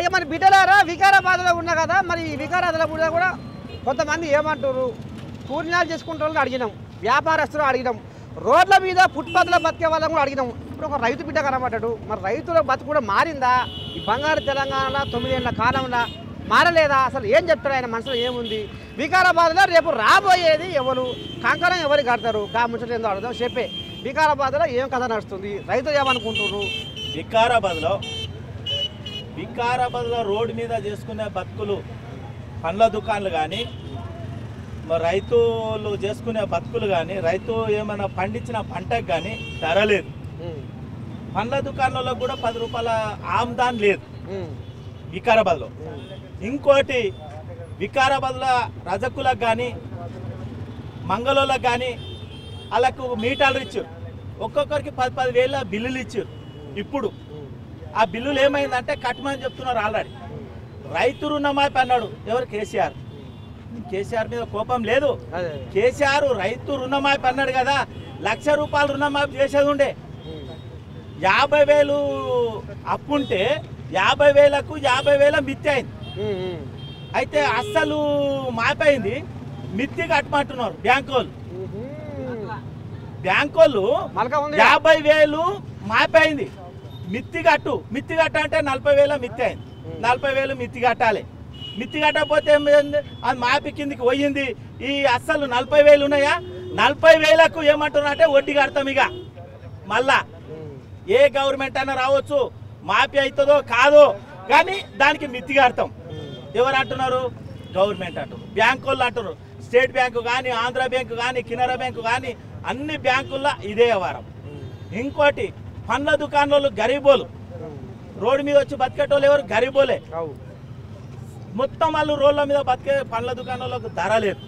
అయ్యా మరి బిడ్డలారా వికారాబాద్లో ఉన్నా కదా మరి ఈ వికారాబాద్లో కూడా కూడా కొంతమంది ఏమంటారు పూర్ణాలు చేసుకుంటే వాళ్ళని అడిగినాం వ్యాపారస్తులు అడిగినాం రోడ్ల మీద ఫుట్పాత్లో బతికే వాళ్ళని కూడా అడిగినాం ఇప్పుడు ఒక రైతు బిడ్డ కనబడ్డాడు మరి రైతుల బతుకు కూడా మారిందా ఈ బంగారు తెలంగాణలో తొమ్మిదేళ్ల కాలంలో మారలేదా అసలు ఏం చెప్తారు ఆయన మనసులో ఏముంది వికారాబాద్లో రేపు రాబోయేది ఎవరు కంకణం ఎవరు కడతారు కా ముచ్చట ఏందో అడుగుదాం చెప్పే వికారాబాద్లో ఏం కథ నడుస్తుంది రైతులు ఏమనుకుంటున్నారు వికారాబాద్లో వికారాబాద్లో రోడ్డు మీద చేసుకునే బతుకులు పండ్ల దుకాణాలు కానీ మరి రైతులు చేసుకునే బతుకులు కానీ రైతు ఏమైనా పండించిన పంటకు కానీ ధర లేదు పండ్ల దుకాణాల్లో కూడా పది రూపాయల ఆమ్దాన్ లేదు వికారాబాద్లో ఇంకోటి వికారాబాద్లో రజకులకు కానీ మంగళోళ్ళకు కానీ వాళ్ళకు మీటర్లు ఇచ్చారు ఒక్కొక్కరికి పది పది వేల బిల్లులు ఇచ్చారు ఇప్పుడు ఆ బిల్లులు ఏమైందంటే కట్టమని చెప్తున్నారు ఆల్రెడీ రైతు రుణమాఫీ అన్నాడు ఎవరు కేసీఆర్ కేసీఆర్ మీద కోపం లేదు అదే కేసీఆర్ రైతు రుణమాఫీ అన్నాడు కదా లక్ష రూపాయలు రుణమాఫీ చేసేది ఉండే యాభై వేలు అప్పుంటే యాభై వేలకు యాభై వేల మిత్తి అయింది అయితే అస్సలు మాపైంది మిత్తి కట్టమంటున్నారు బ్యాంకు వాళ్ళు బ్యాంకు వాళ్ళు మలక ఉంది యాభై వేలు మాపైంది మిత్తి కట్టు మిత్తి కట్ట అంటే నలభై వేల మిత్తి అయింది నలభై వేలు మిత్తి కట్టాలి మిత్తి కట్టకపోతే ఏమైంది? అది మాపి కిందికి పోయింది ఈ అస్సలు నలభై వేలు ఉన్నాయా నలభై వేలకు ఏమంటున్నారు అంటే వడ్డీ కడతాం ఇక మళ్ళా ఏ గవర్నమెంట్ అయినా రావచ్చు మాఫీ అవుతుందో కాదో కానీ దానికి మిత్తి కడతాం ఎవరు అంటున్నారు గవర్నమెంట్ అంటారు బ్యాంకు వాళ్ళు అంటారు స్టేట్ బ్యాంకు కానీ ఆంధ్ర బ్యాంకు కానీ కెనరా బ్యాంకు కానీ అన్ని బ్యాంకుల్లో ఇదే వ్యవహారం ఇంకోటి పండ్ల దుకాణాలు గరీబోలు రోడ్డు మీద వచ్చి బతికేటోళ్ళు ఎవరు గరీబోలే అవు మొత్తం వాళ్ళు రోడ్ల మీద బతికే పండ్ల దుకాణాలకు ధర లేదు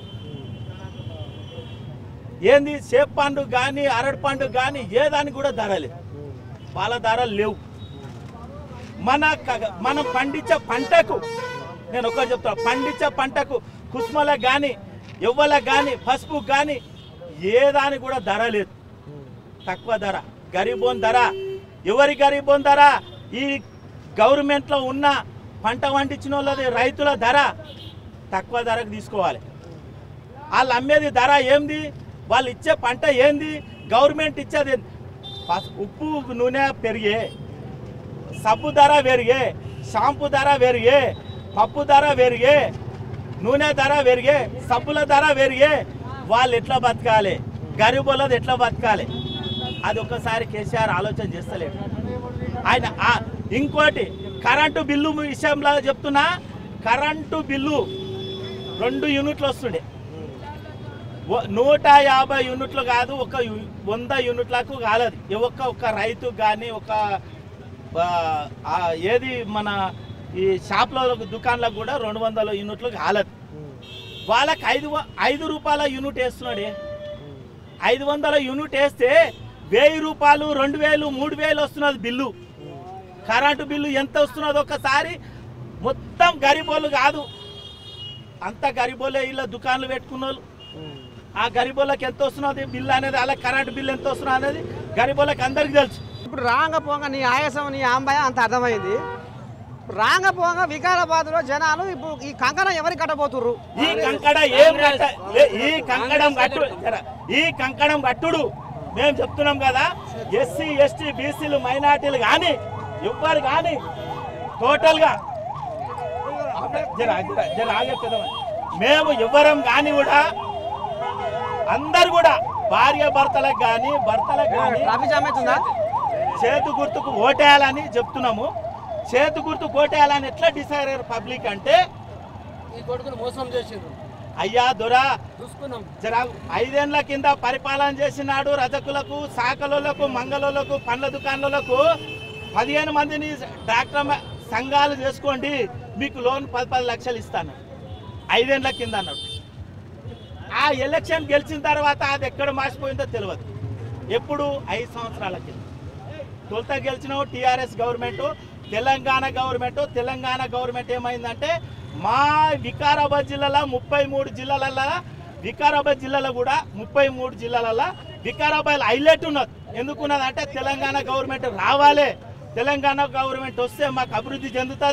ఏంది సేప్ పండు కానీ అరటి పండు కానీ ఏ దానికి కూడా ధర లేదు వాళ్ళ ధరలు లేవు మన క- మనం పండించే పంటకు నేను ఒకటి చెప్తాను పండించే పంటకు కుసుమలకు కానీ ఎవ్వలకు కానీ పసుపుకు కానీ ఏ దానికి కూడా ధర లేదు తక్కువ ధర గరీబోన్ ధర ఎవరి గరీబోన్ ధర ఈ గవర్నమెంట్లో ఉన్న పంట పండించిన వాళ్ళది రైతుల ధర తక్కువ ధరకు తీసుకోవాలి వాళ్ళు అమ్మేది ధర ఏంది వాళ్ళు ఇచ్చే పంట ఏంది గవర్నమెంట్ ఇచ్చేది ఏంది? పసు- ఉప్పు నూనె పెరిగే సబ్బు ధర పెరిగే షాంపూ ధర పెరిగే పప్పు ధర పెరిగే నూనె ధర పెరిగే సబ్బుల ధర పెరిగే వాళ్ళు ఎట్లా బతకాలి గరీబులది ఎట్లా బతకాలి అది ఒకసారి కేసీఆర్ ఆలోచన చేస్తలేడు ఆయన ఆ- ఇంకోటి కరెంటు బిల్లు విషయంలో చెప్తున్నా కరెంటు బిల్లు రెండు యూనిట్లు వస్తుండే వ- నూట యాభై యూనిట్లు కాదు ఒక యు- వంద యూనిట్లకు కాలేదు ఏ ఒక్క ఒక రైతు కానీ ఒక ఆ, ఆ, ఏది మన ఈ షాప్లో దుకాణాలకు కూడా రెండు వందల యూనిట్లు కాలేదు వాళ్ళకి ఐదు వ- ఐదు రూపాయల యూనిట్ వేస్తున్నాడే ఐదు వందల యూనిట్ వేస్తే వెయ్యి రూపాయలు రెండు వేలు మూడు వేలు వస్తున్నది బిల్లు కరెంటు బిల్లు ఎంత వస్తున్నది ఒక్కసారి మొత్తం గరీబోళ్ళు కాదు అంత గరీబోలే ఇలా దుకాణాలు పెట్టుకున్న వాళ్ళు ఆ గరీబోళ్ళకి ఎంత వస్తున్నది బిల్లు అనేది అలా కరెంటు బిల్లు ఎంత వస్తున్నది అనేది గరీబోళ్ళకి అందరికీ తెలుసు ఇప్పుడు రాంగ పోంగ నీ ఆయాసం నీ ఆంబాయ అంత అర్థమైంది రాంగ పోంగ వికారాబాద్లో జనాలు ఇప్పుడు ఈ కంకణం ఎవరికి కట్టబోతుర్రు ఈ కంకడ ఏం కట్ట లే- ఈ కంకణం కట్టు జర, ఈ కంకణం కట్టుడు మేము చెప్తున్నాం కదా ఎస్సీ ఎస్టీ బీసీలు మైనార్టీలు కానీ ఎవ్వరు కానీ టోటల్గా జర జర జర ఆగే పెద్దమ్మ. మేము ఎవ్వరం కానీ కూడా అందరు కూడా భార్య భర్తలకు కానీ భర్తలకు కానీ ట్రాఫిక్ జామ్ అవుతుందా చేతు గుర్తుకు ఓటేయాలని చెప్తున్నాము చేతు గుర్తు ఓటేయాలని ఎట్లా డిసైడ్ అయ్యారు పబ్లిక్ అంటే ఈ కొడుకును మోసం చేసిండ్రు అయ్యా దొరా చూసుకున్నాం జర ఐదేళ్ల కింద పరిపాలన చేసినాడు రజకులకు సాకలోలకు మంగళోలకు పండ్ల దుకాణాలకు పదిహేను మందిని డాక్టర్ మ- సంఘాలు చేసుకోండి మీకు లోన్ పది పది లక్షలు ఇస్తాను ఐదేళ్ల కింద అన్నాడు ఆ ఎలక్షన్ గెలిచిన తర్వాత అది ఎక్కడ మార్చిపోయిందో తెలియదు ఎప్పుడు ఐదు సంవత్సరాల కింద తొలుత గెలిచిన TRS government Telangana government Telangana government ఏమైందంటే మా వికారాబాద్ జిల్లాలో ముప్పై మూడు జిల్లాలలో వికారాబాద్ జిల్లాలో కూడా ముప్పై మూడు జిల్లాలలో వికారాబాద్ హైలైట్ ఉన్నది ఎందుకున్నది అంటే తెలంగాణ గవర్నమెంట్ రావాలి తెలంగాణ గవర్నమెంట్ వస్తే మాకు అభివృద్ధి చెందుతుంది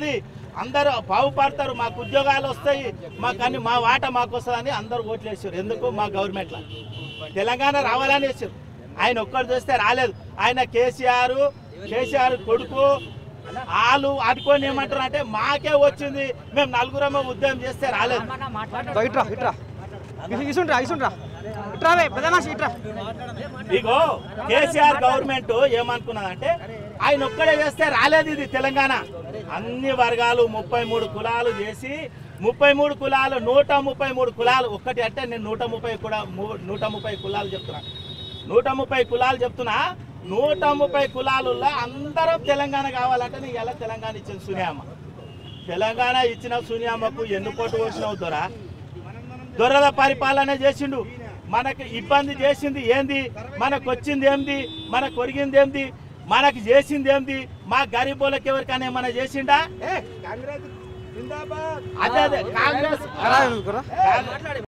అందరూ బాగుపడతారు మాకు ఉద్యోగాలు వస్తాయి మాకు అన్ని మా వాట మాకు వస్తుందని అందరూ ఓట్లు వేసారు ఎందుకు మా గవర్నమెంట్లో తెలంగాణ రావాలని వేసారు ఆయన ఒక్కరు చూస్తే రాలేదు ఆయన కేసీఆర్ కేసీఆర్ కొడుకు వాళ్ళు అనుకొని ఏమంటారు అంటే మాకే వచ్చింది మేము నలుగురమే ఉద్యమం చేస్తే రాలేదు దో ఇట్రా ఇట్రా ఇసు- ఇసుండ్రా ఇసుండ్రా ఇట్రా వే పెద్ద మనిషి ఇట్రా ఇగో కేసీఆర్ గవర్నమెంట్ ఏమనుకున్నదంటే ఆయన ఒక్కడే చేస్తే రాలేదు ఇది తెలంగాణ అన్ని వర్గాలు ముప్పై మూడు కులాలు చేసి ముప్పై మూడు కులాలు నూట ముప్పై మూడు కులాలు ఒక్కటి అంటే నేను నూట ముప్పై కూడా మూ- నూట ముప్పై కులాలు చెప్తున్నా నూట ముప్పై కులాలు చెప్తున్నా నూట ముప్పై కులాలలో అందరం తెలంగాణ కావాలంటే నేను ఎలా తెలంగాణ ఇచ్చింది సునియామ్మ తెలంగాణ ఇచ్చిన సునియామ్మకు ఎన్నుకోటు వచ్చినావు దొరా దొరల పరిపాలన చేసిండు మనకు ఇబ్బంది చేసింది ఏంది మనకు వచ్చింది ఏంది మనకు కొరిగింది ఏంది మనకు చేసింది ఏంది మా గరీబులకు ఎవరికైనా ఏమైనా చేసిండా అదే అదే కాంగ్రెస్ రా, ఎందుకురా? కాంగ్రెస్